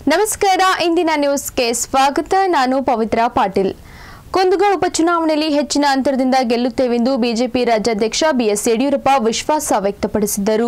ನಮಸ್ಕಾರ ಇಂದಿನ ನ್ಯೂಸ್ಗೆ ಸ್ವಾಗತ ನಾನು ಪವಿತ್ರ ಪಾಟೀಲ್ ಕುಂದಗೋಳ ಉಪಚುನಾವಣೆಯಲ್ಲಿ ಹೆಚ್ಚಿನ ಅಂತರದಿಂದ ಗೆಲ್ಲುತ್ತೇವೆಂದು ಬಿಜೆಪಿ ರಾಜ್ಯಾಧ್ಯಕ್ಷ ಬಿಎಸ್ ಯಡಿಯೂರಪ್ಪ ವಿಶ್ವಾಸ ವ್ಯಕ್ತಪಡಿಸಿದರು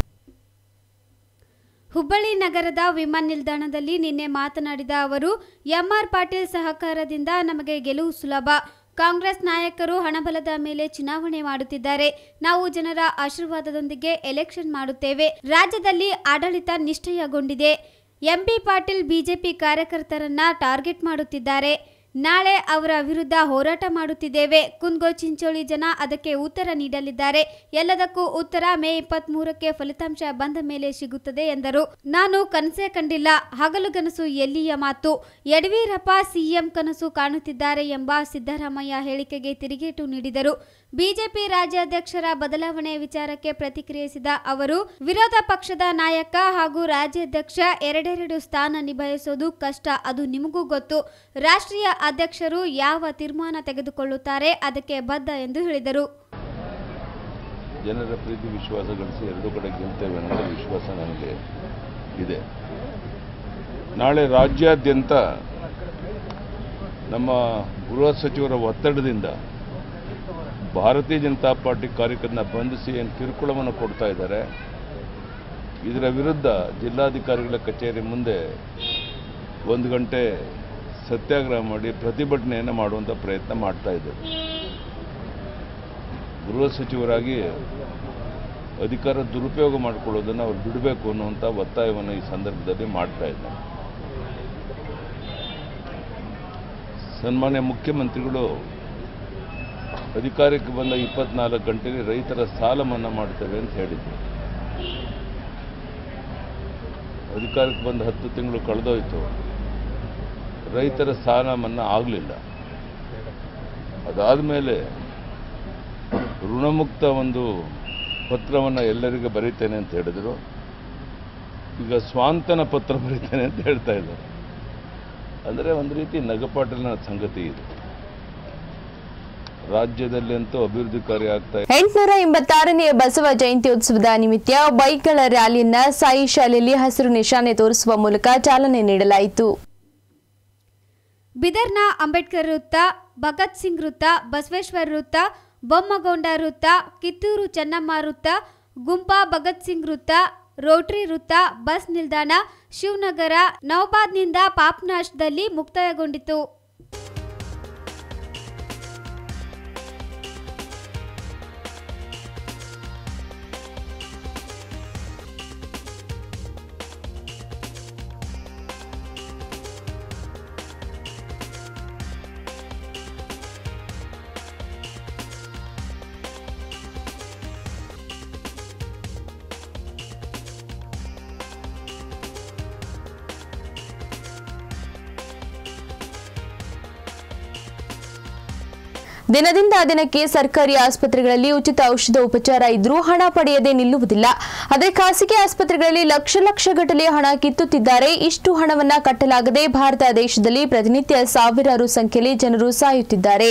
ಹುಬ್ಬಳ್ಳಿ ನಗರದ ವಿಮಾನ ನಿಲ್ದಾಣದಲ್ಲಿ ನಿನ್ನೆ ಮಾತನಾಡಿದ ಅವರು ಎಂಆರ್ ಪಾಟೀಲ್ ಸಹಕಾರದಿಂದ ನಮಗೆ ಗೆಲುವು ಸುಲಭ ಕಾಂಗ್ರೆಸ್ ನಾಯಕರು ಹಣಬಲದ ಮೇಲೆ ಚುನಾವಣೆ ಮಾಡುತ್ತಿದ್ದಾರೆ ನಾವು ಜನರ ಆಶೀರ್ವಾದದೊಂದಿಗೆ ಎಲೆಕ್ಷನ್ ಮಾಡುತ್ತೇವೆ ರಾಜ್ಯದಲ್ಲಿ ಆಡಳಿತ ನಿಷ್ಠೆಯಗೊಂಡಿದೆ ಎಂಬಿ ಪಾಟೀಲ್ ಬಿಜೆಪಿ ಕಾರ್ಯಕರ್ತರನ್ನ ಟಾರ್ಗೆಟ್ ಮಾಡುತ್ತಿದ್ದಾರೆ ನಾಳೆ ಅವರ ವಿರುದ್ಧ ಹೋರಾಟ ಮಾಡುತ್ತಿದ್ದೇವೆ ಕುಂದಗೋ ಚಿಂಚೋಳಿ ಜನ ಅದಕ್ಕೆ ಉತ್ತರ ನೀಡಲಿದ್ದಾರೆ ಎಲ್ಲದಕ್ಕೂ ಉತ್ತರ ಮೇ ಇಪ್ಪತ್ತ್ ಮೂರಕ್ಕೆ ಫಲಿತಾಂಶ ಬಂದ ಮೇಲೆ ಸಿಗುತ್ತದೆ ಎಂದರು ನಾನು ಕನಸೇ ಕಂಡಿಲ್ಲ ಹಗಲುಗನಸು ಎಲ್ಲಿಯ ಮಾತು ಯಡಿಯೂರಪ್ಪ ಸಿಎಂ ಕನಸು ಕಾಣುತ್ತಿದ್ದಾರೆ ಎಂಬ ಸಿದ್ದರಾಮಯ್ಯ ಹೇಳಿಕೆಗೆ ತಿರುಗೇಟು ನೀಡಿದರು ಬಿಜೆಪಿ ರಾಜ್ಯಾಧ್ಯಕ್ಷರ ಬದಲಾವಣೆ ವಿಚಾರಕ್ಕೆ ಪ್ರತಿಕ್ರಿಯಿಸಿದ ಅವರು ವಿರೋಧ ಪಕ್ಷದ ನಾಯಕ ಹಾಗೂ ರಾಜ್ಯಾಧ್ಯಕ್ಷ ಎರಡೆರಡು ಸ್ಥಾನ ನಿಭಾಯಿಸೋದು ಕಷ್ಟ ಅದು ನಿಮಗೂ ಗೊತ್ತು ರಾಷ್ಟ್ರೀಯ ಅಧ್ಯಕ್ಷರು ಯಾವ ತೀರ್ಮಾನ ತೆಗೆದುಕೊಳ್ಳುತ್ತಾರೆ ಅದಕ್ಕೆ ಬದ್ಧ ಎಂದು ಹೇಳಿದರು ಜನರ ಪ್ರೀತಿ ವಿಶ್ವಾಸ ಗಳಿಸಿ ಎರಡೂ ಕಡೆ ಗೆಲ್ತೇವೆ ಅನ್ನೋ ವಿಶ್ವಾಸ ನನಗೆ ಇದೆ ನಾಳೆ ರಾಜ್ಯಾದ್ಯಂತ ನಮ್ಮ ಗೃಹ ಸಚಿವರ ಒತ್ತಡದಿಂದ ಭಾರತೀಯ ಜನತಾ ಪಾರ್ಟಿ ಕಾರ್ಯಕರ್ತನ ಬಂಧಿಸಿ ಏನು ಕಿರುಕುಳವನ್ನು ಕೊಡ್ತಾ ಇದ್ದಾರೆ ಇದರ ವಿರುದ್ಧ ಜಿಲ್ಲಾಧಿಕಾರಿಗಳ ಕಚೇರಿ ಮುಂದೆ ಒಂದು ಗಂಟೆ ಸತ್ಯಾಗ್ರಹ ಮಾಡಿ ಪ್ರತಿಭಟನೆಯನ್ನು ಮಾಡುವಂಥ ಪ್ರಯತ್ನ ಮಾಡ್ತಾ ಇದ್ದೇವೆ ಗೃಹ ಸಚಿವರಾಗಿ ಅಧಿಕಾರ ದುರುಪಯೋಗ ಮಾಡಿಕೊಳ್ಳೋದನ್ನು ಅವ್ರು ಬಿಡಬೇಕು ಅನ್ನುವಂಥ ಒತ್ತಾಯವನ್ನು ಈ ಸಂದರ್ಭದಲ್ಲಿ ಮಾಡ್ತಾ ಇದ್ದಾರೆ ಸನ್ಮಾನ್ಯ ಮುಖ್ಯಮಂತ್ರಿಗಳು ಅಧಿಕಾರಕ್ಕೆ ಬಂದ ಇಪ್ಪತ್ನಾಲ್ಕು ಗಂಟೆಗೆ ರೈತರ ಸಾಲ ಮನ್ನಾ ಮಾಡ್ತೇವೆ ಅಂತ ಹೇಳಿದ್ರು ಅಧಿಕಾರಕ್ಕೆ ಬಂದ ಹತ್ತು ತಿಂಗಳು ಕಳೆದೋಯ್ತು ರೈತರ ಸಾಲ ಮನ್ನಾ ಆಗಲಿಲ್ಲ ಅದಾದ ಮೇಲೆ ಋಣಮುಕ್ತ ಒಂದು ಪತ್ರವನ್ನು ಎಲ್ಲರಿಗೂ ಬರೀತೇನೆ ಅಂತ ಹೇಳಿದರು ಈಗ ಸ್ವಾಂತನ ಪತ್ರ ಬರೀತೇನೆ ಅಂತ ಹೇಳ್ತಾ ಇದ್ದಾರೆ ಅಂದರೆ ಒಂದು ರೀತಿ ನಗಪಾಟಲಿನ ಸಂಗತಿ ಇದು ರಾಜ್ಯದಲ್ಲಿ ಅಂತೂ ಅಭಿವೃದ್ಧಿ ಕಾರ್ಯ ಆಗ್ತಾ ಇದೆ ಎಂಟುನೂರ ಎಂಬತ್ತಾರನೇ ಬಸವ ಜಯಂತ್ಯೋತ್ಸವದ ನಿಮಿತ್ತ ಬೈಕ್ಗಳ ರ್ಯಾಲಿಯನ್ನ ಸಾಯಿ ಶಾಲೆಯಲ್ಲಿ ಹಸಿರು ನಿಶಾನೆ ತೋರಿಸುವ ಮೂಲಕ ಚಾಲನೆ ನೀಡಲಾಯಿತು ಬಿದರ್ನ ಅಂಬೇಡ್ಕರ್ ವೃತ್ತ ಭಗತ್ ಸಿಂಗ್ ವೃತ್ತ ಬಸವೇಶ್ವರ ವೃತ್ತ ಬೊಮ್ಮಗೊಂಡ ವೃತ್ತ ಕಿತ್ತೂರು ಚೆನ್ನಮ್ಮ ವೃತ್ತ ಗುಂಪಾ ಭಗತ್ ಸಿಂಗ್ ವೃತ್ತ ರೋಟರಿ ವೃತ್ತ ಬಸ್ ನಿಲ್ದಾಣ ಶಿವನಗರ ನವಬಾದ್ನಿಂದ ಪಾಪ್ನಾಶ್ದಲ್ಲಿ ಮುಕ್ತಾಯಗೊಂಡಿತು ದಿನದಿಂದ ದಿನಕ್ಕೆ ಸರ್ಕಾರಿ ಆಸ್ಪತ್ರೆಗಳಲ್ಲಿ ಉಚಿತ ಔಷಧ ಉಪಚಾರ ಇದ್ರೂ ಹಣ ಪಡೆಯದೆ ನಿಲ್ಲುವುದಿಲ್ಲ ಆದರೆ ಖಾಸಗಿ ಆಸ್ಪತ್ರೆಗಳಲ್ಲಿ ಲಕ್ಷ ಲಕ್ಷ ಗಟ್ಟಲೆ ಹಣ ಕಿತ್ತುತ್ತಿದ್ದಾರೆ ಇಷ್ಟು ಹಣವನ್ನ ಕಟ್ಟಲಾಗದೆ ಭಾರತ ದೇಶದಲ್ಲಿ ಪ್ರತಿನಿತ್ಯ ಸಾವಿರಾರು ಸಂಖ್ಯೆಯಲ್ಲಿ ಜನರು ಸಾಯುತ್ತಿದ್ದಾರೆ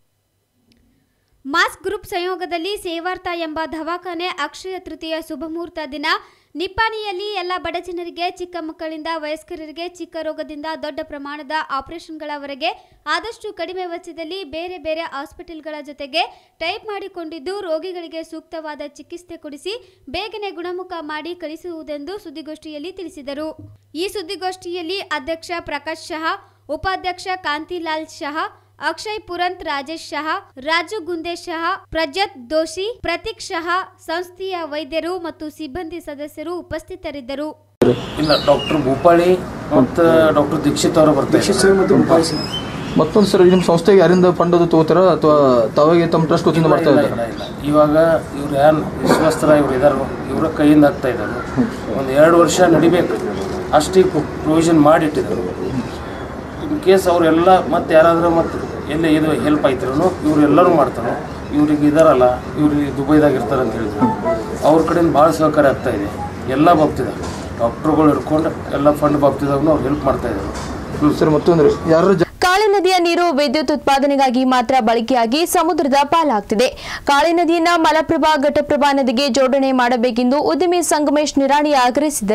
ಮಾಸ್ ಗ್ರೂಪ್ ಸಂಯೋಗದಲ್ಲಿ ಸೇವಾರ್ಥ ಎಂಬ ದವಾಖಾನೆ ಅಕ್ಷಯ ತೃತೀಯ ಶುಭಮುಹೂರ್ತ ದಿನ ನಿಪ್ಪಾಣಿಯಲ್ಲಿ ಎಲ್ಲ ಬಡ ಜನರಿಗೆ ಚಿಕ್ಕ ಮಕ್ಕಳಿಂದ ವಯಸ್ಕರಿಗೆ ಚಿಕ್ಕ ರೋಗದಿಂದ ದೊಡ್ಡ ಪ್ರಮಾಣದ ಆಪರೇಷನ್ಗಳವರೆಗೆ ಆದಷ್ಟು ಕಡಿಮೆ ವೆಚ್ಚದಲ್ಲಿ ಬೇರೆ ಬೇರೆ ಹಾಸ್ಪಿಟಲ್ಗಳ ಜೊತೆಗೆ ಟೈಪ್ ಮಾಡಿಕೊಂಡಿದ್ದು ರೋಗಿಗಳಿಗೆ ಸೂಕ್ತವಾದ ಚಿಕಿತ್ಸೆ ಕೊಡಿಸಿ ಬೇಗನೆ ಗುಣಮುಖ ಮಾಡಿ ಕಳಿಸುವುದೆಂದು ಸುದ್ದಿಗೋಷ್ಠಿಯಲ್ಲಿ ತಿಳಿಸಿದರು ಈ ಸುದ್ದಿಗೋಷ್ಠಿಯಲ್ಲಿ ಅಧ್ಯಕ್ಷ ಪ್ರಕಾಶ್ ಶಹಾ ಉಪಾಧ್ಯಕ್ಷ ಕಾಂತಿಲಾಲ್ ಶಹಾ ಅಕ್ಷಯ್ ಪುರಂತ್ ರಾಜೇಶ್ ಶಹಾ ರಾಜು ಗುಂದೆ ಶಹಾ ಪ್ರಜ್ವತ್ ದೋಶಿ ಪ್ರತೀಕ್ ಶಹಾ ಸಂಸ್ಥೆಯ ವೈದ್ಯರು ಮತ್ತು ಸಿಬ್ಬಂದಿ ಸದಸ್ಯರು ಉಪಸ್ಥಿತರಿದ್ದರು ಇಲ್ಲ ಡಾಕ್ಟರ್ ಭೂಪಾಳಿ ಮತ್ತು ಡಾಕ್ಟರ್ ದೀಕ್ಷಿತ್ ಅವರು ಬರ್ತಾರೆ ಮತ್ತೊಂದು ಸರ್ ನಿಮ್ಮ ಸಂಸ್ಥೆಗೆ ಯಾರಿಂದ ಫಂಡ್ ಅದು ತಗೋತಾರ ಅಥವಾ ತಾವಾಗೆ ತಮ್ಮ ಟ್ರಸ್ಟ್ ವತಿಯಿಂದ ಮಾಡ್ತಾ ಇಲ್ಲ ಇದ್ದಾರೆ ಇಲ್ಲ ಇಲ್ಲ ಇವಾಗ ಇವ್ರು ಯಾರು ವಿಶ್ವಾಸ್ತರ ಇವ್ರು ಇದಾರೋ ಇವರ ಕೈಯಿಂದ ಆಗ್ತಾ ಇದ್ದಾರೆ ಒಂದು ಎರಡು ವರ್ಷ ನಡಿಬೇಕು ಅಷ್ಟಿಗೆ ಪ್ರೊವಿಷನ್ ಮಾಡಿಟ್ಟಿದ್ದಾರೆ ಇನ್ ಕೇಸ್ ಅವರೆಲ್ಲ ಮತ್ತೆ ಯಾರಾದರೂ ಮತ್ತೆ ಎಲ್ಲೇ ಇದು ಹೆಲ್ಪ್ ಆಯ್ತಿರೋ ಇವ್ರು ಎಲ್ಲರೂ ಮಾಡ್ತಾರೆ ಇವ್ರಿಗೆ ಇದಾರಲ್ಲ ಇವ್ರಿಗೆ ದುಬೈದಾಗ ಇರ್ತಾರೆ ಅಂತ ಹೇಳಿದ್ರು ಅವ್ರ ಕಡೆಯಿಂದ ಭಾಳ ಸಹಕಾರ ಆಗ್ತಾ ಇದೆ ಎಲ್ಲ ಬಾಬ್ತಿದಾಗ ಡಾಕ್ಟ್ರುಗಳು ಹಿಡ್ಕೊಂಡು ಎಲ್ಲ ಫಂಡ್ ಬಾಬ್ತಿದಾಗೂ ಅವ್ರು ಹೆಲ್ಪ್ ಮಾಡ್ತಾ ಇದ್ದಾರೆ ಸರ್ ಮತ್ತೊಂದ್ರೆ ಯಾರು ಕಾಳಿ ನದಿಯ ನೀರು ವಿದ್ಯುತ್ ಉತ್ಪಾದನೆಗಾಗಿ ಮಾತ್ರ ಬಳಕೆಯಾಗಿ ಸಮುದ್ರದ ಪಾಲಾಗ್ತಿದೆ ಕಾಳಿ ನದಿಯನ್ನ ಮಲಪ್ರಭಾ ಘಟಪ್ರಭಾ ನದಿಗೆ ಜೋಡಣೆ ಮಾಡಬೇಕೆಂದು ಉದ್ಯಮಿ ಸಂಗಮೇಶ್ ನಿರಾಣಿ ಆಗ್ರಹಿಸಿದರು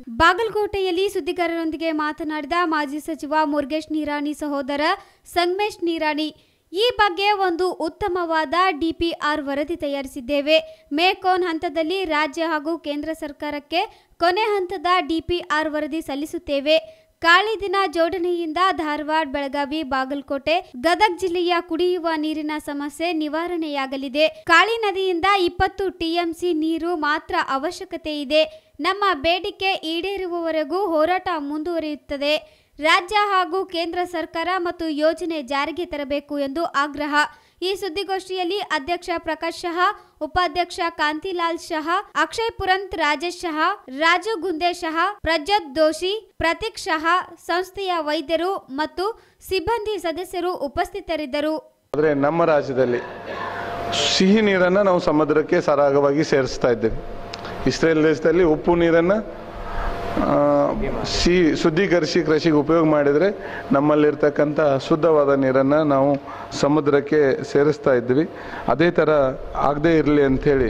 ಬಾಗಲಕೋಟೆಯಲ್ಲಿ ಸುದ್ದಿಗಾರರೊಂದಿಗೆ ಮಾತನಾಡಿದ ಮಾಜಿ ಸಚಿವ ಮುರುಗೇಶ್ ನಿರಾಣಿ ಸಹೋದರ ಸಂಗಮೇಶ್ ನಿರಾಣಿ ಈ ಬಗ್ಗೆ ಒಂದು ಉತ್ತಮವಾದ ಡಿಪಿಆರ್ ವರದಿ ತಯಾರಿಸಿದ್ದೇವೆ ಮೇಕೋನ್ ಹಂತದಲ್ಲಿ ರಾಜ್ಯ ಹಾಗೂ ಕೇಂದ್ರ ಸರ್ಕಾರಕ್ಕೆ ಕೊನೆ ಹಂತದ ಡಿಪಿಆರ್ ವರದಿ ಸಲ್ಲಿಸುತ್ತೇವೆ ಕಾಳಿ ದಿನ ಜೋಡಣೆಯಿಂದ ಧಾರವಾಡ ಬೆಳಗಾವಿ ಬಾಗಲಕೋಟೆ ಗದಗ ಜಿಲ್ಲೆಯ ಕುಡಿಯುವ ನೀರಿನ ಸಮಸ್ಯೆ ನಿವಾರಣೆಯಾಗಲಿದೆ ಕಾಳಿ ನದಿಯಿಂದ ಇಪ್ಪತ್ತು ಟಿಎಂಸಿ ನೀರು ಮಾತ್ರ ಅವಶ್ಯಕತೆ ಇದೆ ನಮ್ಮ ಬೇಡಿಕೆ ಈಡೇರುವವರೆಗೂ ಹೋರಾಟ ಮುಂದುವರಿಯುತ್ತದೆ ರಾಜ್ಯ ಹಾಗೂ ಕೇಂದ್ರ ಸರ್ಕಾರ ಮತ್ತು ಯೋಜನೆ ಜಾರಿಗೆ ತರಬೇಕು ಎಂದು ಆಗ್ರಹ ಈ ಸುದ್ದಿಗೋಷ್ಠಿಯಲ್ಲಿ ಅಧ್ಯಕ್ಷ ಪ್ರಕಾಶ್ ಶಹಾ ಉಪಾಧ್ಯಕ್ಷ ಕಾಂತಿಲಾಲ್ ಶಹಾ ಅಕ್ಷಯ್ ಪುರಂತ್ ರಾಜೇಶ್ ಶಹಾ ರಾಜು ಗುಂದೆ ಶಹಾ ಪ್ರಜ್ಯೋತ್ ದೋಶಿ ಪ್ರತೀಕ್ ಶಹಾ ಸಂಸ್ಥೆಯ ವೈದ್ಯರು ಮತ್ತು ಸಿಬ್ಬಂದಿ ಸದಸ್ಯರು ಉಪಸ್ಥಿತರಿದ್ದರು ಆದರೆ ನಮ್ಮ ರಾಜ್ಯದಲ್ಲಿ ಸಿಹಿ ನೀರನ್ನು ನಾವು ಸಮುದ್ರಕ್ಕೆ ಸರಾಗವಾಗಿ ಸೇರಿಸ್ತಾ ಇದ್ದೇವೆ ಇಸ್ರೇಲ್ ದೇಶದಲ್ಲಿ ಉಪ್ಪು ನೀರನ್ನು ಆ, ಸಿಹಿ ಶುದ್ಧೀಕರಿಸಿ ಕೃಷಿಗೆ ಉಪಯೋಗ ಮಾಡಿದರೆ ನಮ್ಮಲ್ಲಿರ್ತಕ್ಕಂಥ ಶುದ್ಧವಾದ ನೀರನ್ನು ನಾವು ಸಮುದ್ರಕ್ಕೆ ಸೇರಿಸ್ತಾ ಇದ್ವಿ ಅದೇ ಥರ ಆಗದೇ ಇರಲಿ ಅಂಥೇಳಿ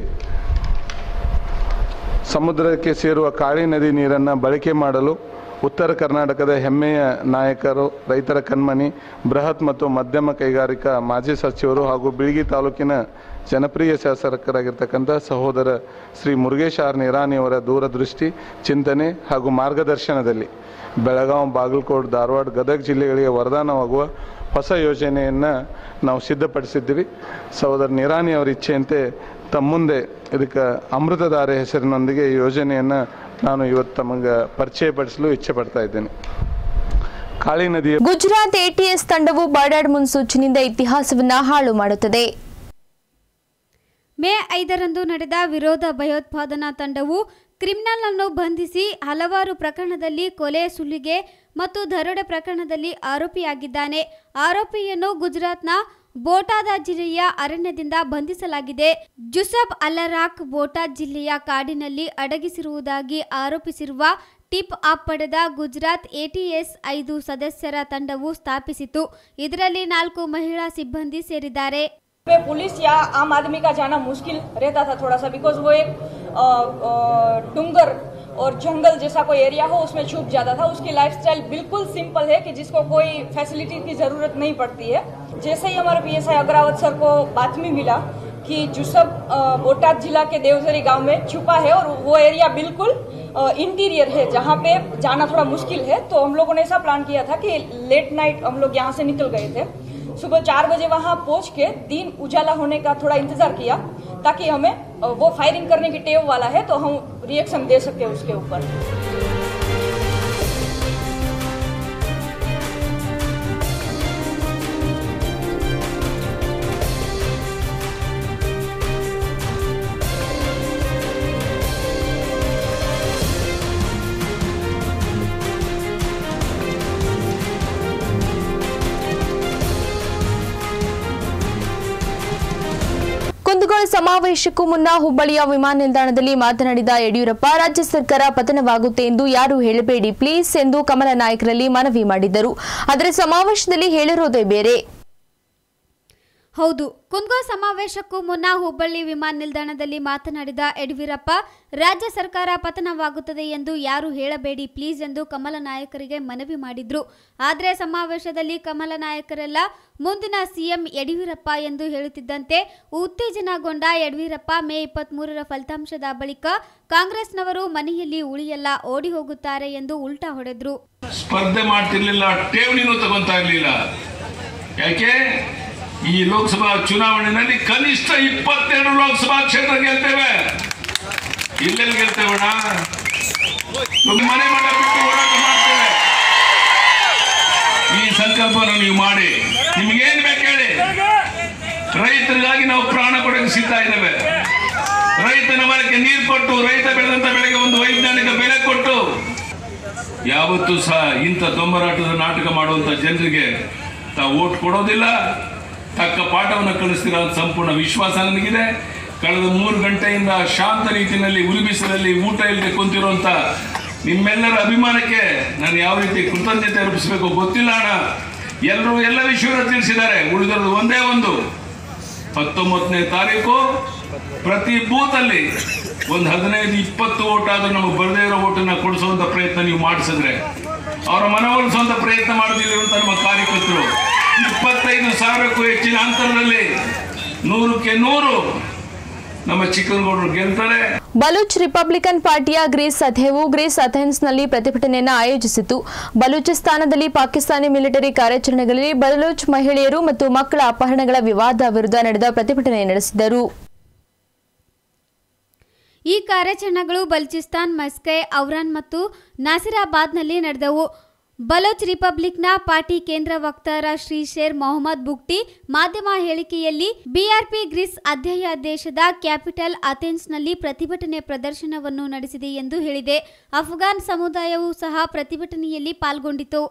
ಸಮುದ್ರಕ್ಕೆ ಸೇರುವ ಕಾಳಿ ನದಿ ನೀರನ್ನು ಬಳಕೆ ಮಾಡಲು ಉತ್ತರ ಕರ್ನಾಟಕದ ಹೆಮ್ಮೆಯ ನಾಯಕರು ರೈತರ ಕಣ್ಮಣಿ ಬೃಹತ್ ಮತ್ತು ಮಧ್ಯಮ ಕೈಗಾರಿಕಾ ಮಾಜಿ ಸಚಿವರು ಹಾಗೂ ಬಿಳಿಗಿ ತಾಲೂಕಿನ ಜನಪ್ರಿಯ ಶಾಸಕರಾಗಿರ್ತಕ್ಕಂಥ ಸಹೋದರ ಶ್ರೀ ಮುರುಗೇಶ್ ಆರ್ ನಿರಾಣಿಯವರ ದೂರದೃಷ್ಟಿ ಚಿಂತನೆ ಹಾಗೂ ಮಾರ್ಗದರ್ಶನದಲ್ಲಿ ಬೆಳಗಾವಿ ಬಾಗಲಕೋಟೆ ಧಾರವಾಡ ಗದಗ ಜಿಲ್ಲೆಗಳಿಗೆ ವರದಾನವಾಗುವ ಹೊಸ ಯೋಜನೆಯನ್ನು ನಾವು ಸಿದ್ಧಪಡಿಸಿದ್ದೀವಿ ಸಹೋದರ ನಿರಾಣಿ ಅವರ ಇಚ್ಛೆಯಂತೆ ತಮ್ಮ ಮುಂದೆ ಇದಕ್ಕೆ ಅಮೃತಧಾರೆ ಹೆಸರಿನೊಂದಿಗೆ ಈ ಯೋಜನೆಯನ್ನು ನಾನು ಇವತ್ತು ತಮಗೆ ಪರಿಚಯಪಡಿಸಲು ಇಚ್ಛೆ ಪಡ್ತಾ ಇದ್ದೇನೆ ಕಾಳಿ ನದಿಯ ಗುಜರಾತ್ ಎಟಿಎಸ್ ತಂಡವು ಬಾಡಾಡ್ ಮುನ್ಸೂಚನೆಯಿಂದ ಇತಿಹಾಸವನ್ನ ಹಾಳು ಮಾಡುತ್ತದೆ ಮೇ ಐದರಂದು ನಡೆದ ವಿರೋಧ ಭಯೋತ್ಪಾದನಾ ತಂಡವು ಕ್ರಿಮಿನಲ್ ಅನ್ನು ಬಂಧಿಸಿ ಹಲವಾರು ಪ್ರಕರಣದಲ್ಲಿ ಕೊಲೆ ಸುಲಿಗೆ ಮತ್ತು ದರೋಡೆ ಪ್ರಕರಣದಲ್ಲಿ ಆರೋಪಿಯಾಗಿದ್ದಾನೆ ಆರೋಪಿಯನ್ನು ಗುಜರಾತ್ನ ಬೋಟಾದ ಜಿಲ್ಲೆಯ ಅರಣ್ಯದಿಂದ ಬಂಧಿಸಲಾಗಿದೆ ಜುಸಬ್ ಅಲರಾಕ್ ಬೋಟಾದ್ ಜಿಲ್ಲೆಯ ಕಾಡಿನಲ್ಲಿ ಅಡಗಿಸಿರುವುದಾಗಿ ಆರೋಪಿಸಿರುವ ಟಿಪ್ ಆಪ್ ಪಡೆದ ಗುಜರಾತ್ ಎಟಿಎಸ್ ಐದು ಸದಸ್ಯರ ತಂಡವು ಸ್ಥಾಪಿಸಿತು ಇದರಲ್ಲಿ ನಾಲ್ಕು ಮಹಿಳಾ ಸಿಬ್ಬಂದಿ ಸೇರಿದ್ದಾರೆ पे पुलिस या आम आदमी का जाना मुश्किल रहता था थोड़ा सा बिकॉज वो एक अ, अ, डूंगर और जंगल जैसा कोई एरिया हो उसमें छुप जाता था उसकी लाइफस्टाइल बिल्कुल सिंपल है कि जिसको कोई फैसिलिटी की जरूरत नहीं पड़ती है जैसे ही हमारे पीएसआई अग्रावत सर को बातमी मिला कि जुसब अ, बोटाद जिला के देवझरी गांव में छुपा है और वो एरिया बिल्कुल इंटीरियर है जहाँ पे जाना थोड़ा मुश्किल है तो हम लोगों ने ऐसा प्लान किया था कि लेट नाइट हम लोग यहाँ से निकल गए थे सुबह चार बजे वहां पहुंच के दिन उजाला होने का थोड़ा इंतजार किया ताकि हमें अ, वो फायरिंग करने की टेव वाला है तो हम रिएक्शन दे सके उसके ऊपर ಕುಂದಗೋಳ ಸಮಾವೇಶಕ್ಕೂ ಮುನ್ನ ಹುಬ್ಬಳ್ಳಿಯ ವಿಮಾನ ನಿಲ್ದಾಣದಲ್ಲಿ ಮಾತನಾಡಿದ ಯಡಿಯೂರಪ್ಪ ರಾಜ್ಯ ಸರ್ಕಾರ ಪತನವಾಗುತ್ತೆ ಎಂದು ಯಾರು ಹೇಳಬೇಡಿ ಪ್ಲೀಸ್ ಎಂದು ಕಮಲ ನಾಯಕರಲ್ಲಿ ಮನವಿ ಮಾಡಿದ್ದರು ಆದರೆ ಸಮಾವೇಶದಲ್ಲಿ ಹೇಳಿರೋದೇ ಬೇರೆ ಹೌದು ಕುಂದಗೋ ಸಮಾವೇಶಕ್ಕೂ ಮುನ್ನ ಹುಬ್ಬಳ್ಳಿ ವಿಮಾನ ನಿಲ್ದಾಣದಲ್ಲಿ ಮಾತನಾಡಿದ ಯಡಿಯೂರಪ್ಪ ರಾಜ್ಯ ಸರ್ಕಾರ ಪತನವಾಗುತ್ತದೆ ಎಂದು ಯಾರು ಹೇಳಬೇಡಿ ಪ್ಲೀಸ್ ಎಂದು ಕಮಲ ನಾಯಕರಿಗೆ ಮನವಿ ಮಾಡಿದ್ರು ಆದರೆ ಸಮಾವೇಶದಲ್ಲಿ ಕಮಲ ನಾಯಕರೆಲ್ಲ ಮುಂದಿನ ಸಿಎಂ ಯಡಿಯೂರಪ್ಪ ಎಂದು ಹೇಳುತ್ತಿದ್ದಂತೆ ಉತ್ತೇಜನಗೊಂಡ ಯಡಿಯೂರಪ್ಪ ಮೇ ಇಪ್ಪತ್ಮೂರರ ಫಲಿತಾಂಶದ ಬಳಿಕ ಕಾಂಗ್ರೆಸ್ನವರು ಮನೆಯಲ್ಲಿ ಉಳಿಯಲ್ಲ ಓಡಿ ಹೋಗುತ್ತಾರೆ ಎಂದು ಉಲ್ಟಾ ಹೊಡೆದ್ರು ಸ್ಪರ್ಧೆ ಮಾಡ್ತಿರ್ಲಿಲ್ಲ ಠೇವಣಿನೂ ತಗೊಂತಾ ಇರ್ಲಿಲ್ಲ ಯಾಕೆ ಈ ಲೋಕಸಭಾ ಚುನಾವಣೆಯಲ್ಲಿ ಕನಿಷ್ಠ ಇಪ್ಪತ್ತೆರಡು ಲೋಕಸಭಾ ಕ್ಷೇತ್ರ ಗೆಲ್ತೇವೆ ಇಲ್ಲೆಲ್ಲಿ ಗೆಲ್ತೇವಣ್ಣ ನಮ್ಮ ಮನೆ ಮಠ ಬಿಟ್ಟು ಹೋರಾಟ ಮಾಡ್ತೇವೆ ಈ ಸಂಕಲ್ಪವನ್ನು ನೀವು ಮಾಡಿ ನಿಮ್ಗೇನ್ ಬೇಕು ಹೇಳಿ ರೈತರಿಗಾಗಿ ನಾವು ಪ್ರಾಣ ಕೊಡಕ್ಕೆ ಸಿದ್ಧ ಇದ್ದೇವೆ ರೈತನ ಹೊಲಕ್ಕೆ ನೀರು ಕೊಟ್ಟು ರೈತ ಬೆಳೆದಂತ ಬೆಳೆಗೆ ಒಂದು ವೈಜ್ಞಾನಿಕ ಬೆಲೆ ಕೊಟ್ಟು ಯಾವತ್ತೂ ಸಹ ಇಂಥ ದೊಂಬರಾಟದ ನಾಟಕ ಮಾಡುವಂತ ಜನರಿಗೆ ತಾವು ಓಟ್ ಕೊಡೋದಿಲ್ಲ ತಕ್ಕ ಪಾಠವನ್ನು ಕಲಿಸ್ತಿರೋ ಸಂಪೂರ್ಣ ವಿಶ್ವಾಸ ನನಗಿದೆ ಕಳೆದ ಮೂರು ಗಂಟೆಯಿಂದ ಶಾಂತ ರೀತಿಯಲ್ಲಿ ಉಲ್ಬಿಸದಲ್ಲಿ ಊಟ ಇಲ್ಲದೆ ಕುಂತಿರುವಂತ ನಿಮ್ಮೆಲ್ಲರ ಅಭಿಮಾನಕ್ಕೆ ನಾನು ಯಾವ ರೀತಿ ಕೃತಜ್ಞತೆ ಅರ್ಪಿಸಬೇಕು ಗೊತ್ತಿಲ್ಲ ಅಣ್ಣ ಎಲ್ಲರೂ ಎಲ್ಲ ವಿಷಯವನ್ನು ತಿಳಿಸಿದ್ದಾರೆ ಉಳಿದಿರೋದು ಒಂದೇ ಒಂದು ಹತ್ತೊಂಬತ್ತನೇ ತಾರೀಕು ಪ್ರತಿ ಬೂತಲ್ಲಿ ಒಂದು ಹದಿನೈದು ಇಪ್ಪತ್ತು ಓಟ್ ಆದ್ರೂ ನಮಗೆ ಬರದೇ ಇರೋ ಓಟನ್ನ ಕೊಡಿಸುವಂತ ಪ್ರಯತ್ನ ನೀವು ಮಾಡಿಸಿದ್ರೆ ಅವರ ಮನವೊಲಿಸುವಂತ ಪ್ರಯತ್ನ ಮಾಡೋದಿಲ್ಲಿರುವಂತ ನಮ್ಮ ಕಾರ್ಯಕರ್ತರು ಇಪ್ಪತ್ತೈದು ಸಾವಿರಕ್ಕೂ ಹೆಚ್ಚಿನ ಅಂತರದಲ್ಲಿ ನೂರಕ್ಕೆ ನೂರು ನಮ್ಮ ಚಿಕ್ಕನಗೌಡರು ಗೆಲ್ತಾರೆ ಬಲೂಚ್ ರಿಪಬ್ಲಿಕನ್ ಪಾರ್ಟಿಯ ಗ್ರೀಸ್ ಸಭೆಯು ಗ್ರೀಸ್ ಅಥೆನ್ಸ್ನಲ್ಲಿ ಪ್ರತಿಭಟನೆಯನ್ನು ಆಯೋಜಿಸಿತು ಬಲೂಚಿಸ್ತಾನದಲ್ಲಿ ಪಾಕಿಸ್ತಾನಿ ಮಿಲಿಟರಿ ಕಾರ್ಯಾಚರಣೆಗಳಲ್ಲಿ ಬಲೂಚ್ ಮಹಿಳೆಯರು ಮತ್ತು ಮಕ್ಕಳ ಅಪಹರಣಗಳ ವಿವಾದ ವಿರುದ್ಧ ನಡೆದ ಪ್ರತಿಭಟನೆ ನಡೆಸಿದರು ಈ ಕಾರ್ಯಾಚರಣೆಗಳು ಬಲೂಚಿಸ್ತಾನ್ ಮಸ್ಕೈ ಔರಾನ್ ಮತ್ತು ನಾಸಿರಾಬಾದ್ನಲ್ಲಿ ನಡೆದವು ಬಲೋಚ್ ರಿಪಬ್ಲಿಕ್ನ ಪಾರ್ಟಿ ಕೇಂದ್ರ ವಕ್ತಾರ ಶ್ರೀ ಶೇರ್ ಮೊಹಮ್ಮದ್ ಬುಕ್ಟಿ ಮಾಧ್ಯಮ ಹೇಳಿಕೆಯಲ್ಲಿ ಬಿಆರ್ಪಿ ಗ್ರೀಸ್ ಅಧ್ಯಾಯಾದೇಶದ ಕ್ಯಾಪಿಟಲ್ ಅಥೆನ್ಸ್ನಲ್ಲಿ ಪ್ರತಿಭಟನೆ ಪ್ರದರ್ಶನವನ್ನು ನಡೆಸಿದೆ ಎಂದು ಹೇಳಿದೆ ಅಫ್ಘಾನ್ ಸಮುದಾಯವೂ ಸಹ ಪ್ರತಿಭಟನೆಯಲ್ಲಿ ಪಾಲ್ಗೊಂಡಿತು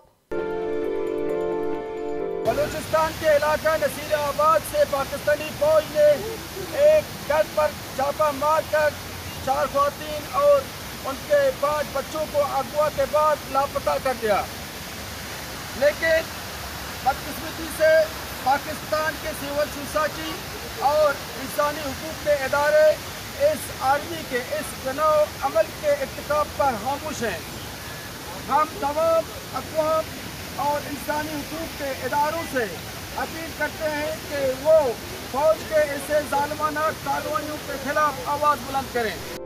बलूचिस्तान के इलाका नसीराबाद से पाकिस्तानी फौज ने एक घर पर छापा मारकर चार खातन और उनके पांच बच्चों को अगवा के बाद लापता कर दिया लेकिन बदकिस्मती से पाकिस्तान के सिविल सोसाइटी और इंसानी हकूक के इदारे इस आर्मी के इस गनो अमल के इरतकब पर खामोश हैं हम तमाम अकवाम और इंसानी हकूक के इदारों से अपील करते हैं कि वो फौज के ऐसे जालमाना कार्रवाइयों के खिलाफ आवाज़ बुलंद करें